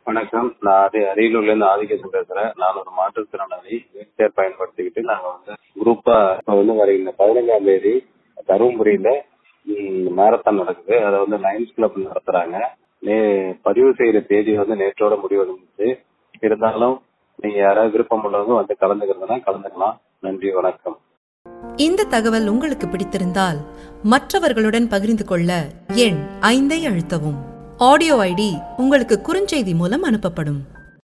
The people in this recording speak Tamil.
வணக்கம் நான் அரி அரியலூர்ல இருந்து ஆதிகேசன் பேசுறேன் நான் ஒரு மாற்றுத்திறனாளி வீல் சேர் பயன்படுத்திக்கிட்டு நாங்க வந்து குரூப்பா இப்ப வந்து வருகின்ற பதினஞ்சாம் தேதி தருமபுரியில மேரத்தான் நடக்குது அதை வந்து லயன்ஸ் கிளப் நடத்துறாங்க நே பதிவு செய்யற தேதி வந்து நேற்றோட முடிவடைஞ்சிச்சு இருந்தாலும் நீங்க யாராவது விருப்பம் உள்ளவங்க வந்து கலந்துக்கிறதுனா கலந்துக்கலாம் நன்றி வணக்கம் இந்த தகவல் உங்களுக்கு பிடித்திருந்தால் மற்றவர்களுடன் பகிர்ந்து கொள்ள எண் ஐந்தை அழுத்தவும் ஆடியோ ஐடி உங்களுக்கு குறுஞ்செய்தி மூலம் அனுப்பப்படும்